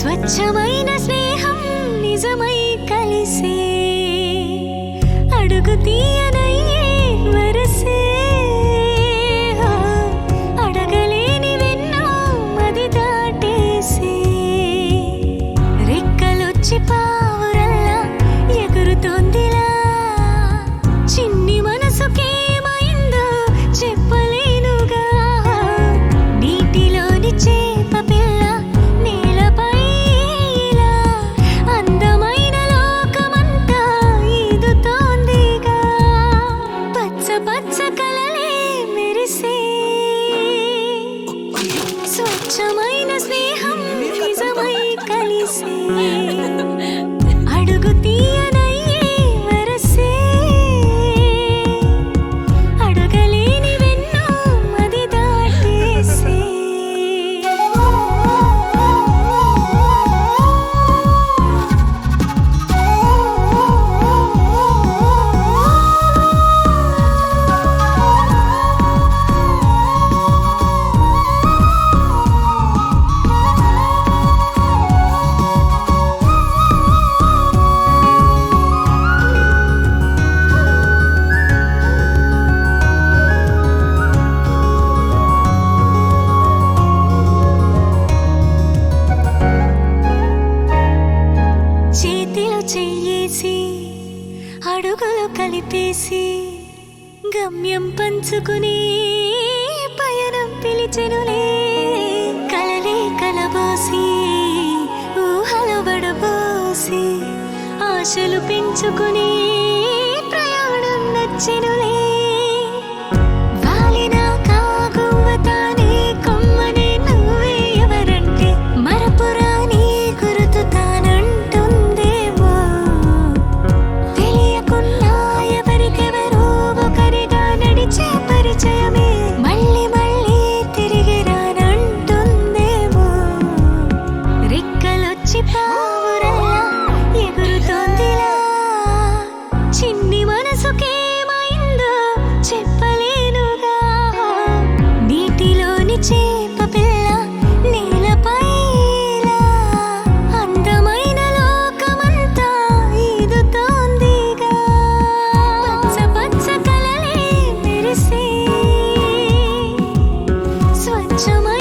స్వచ్ఛమైన స్నేహం నిజమై కలిసే అడుగు తీయనయ్యే వరసే ఆ, అడగలేని వెన్నో మది దాటేసే రెక్కలొచ్చి పావురల్లా ఎగురుతోందిలా చిన్ని మనసుకేమైందో చెప్పలేనుగా నీటిలోని చేప పిల్ల నేలపై ఇలా అందమైన లోకమంతా ఈదుతోందిగా పచ్చ పచ్చ కలలే మెరిసే స్వచ్ఛమైన స్నేహం నిజమై కలిసే అడుగు తీయనయ్యే వరసే అడగలేని వెన్నో మది దాటేసే చేతిలో చెయ్యేసి అడుగులు కలిపేసి గమ్యం పంచుకుని పయనం పిలిచెనులే కలలే కలబోసి ఊహలు బడబోసి ఆశలు పెంచుకుని ప్రయాణం నచ్చెనులే వాలిన కాగువ్వతానే కొమ్మనే నువ్వే ఎవరంటే మరపురాని గుర్తు తానంటుందేమో తెలియకున్నా ఎవరికెవరో ఒకరిగా నడిచే పరిచయమే మళ్ళీ మళ్ళీ తిరిగి రానంటుందేమో రెక్కలొచ్చి పావురల్లా ఎగురుతోందిలా చిన్ని మనసుకేమైందో చెప్పలేనుగా నీటిలోని చేప పిల్ల నేలపై ఇలా అందమైన లోకమంతా ఈదుతోందిగా పచ్చ పచ్చ కలలే మెరిసే స్వచ్ఛమైన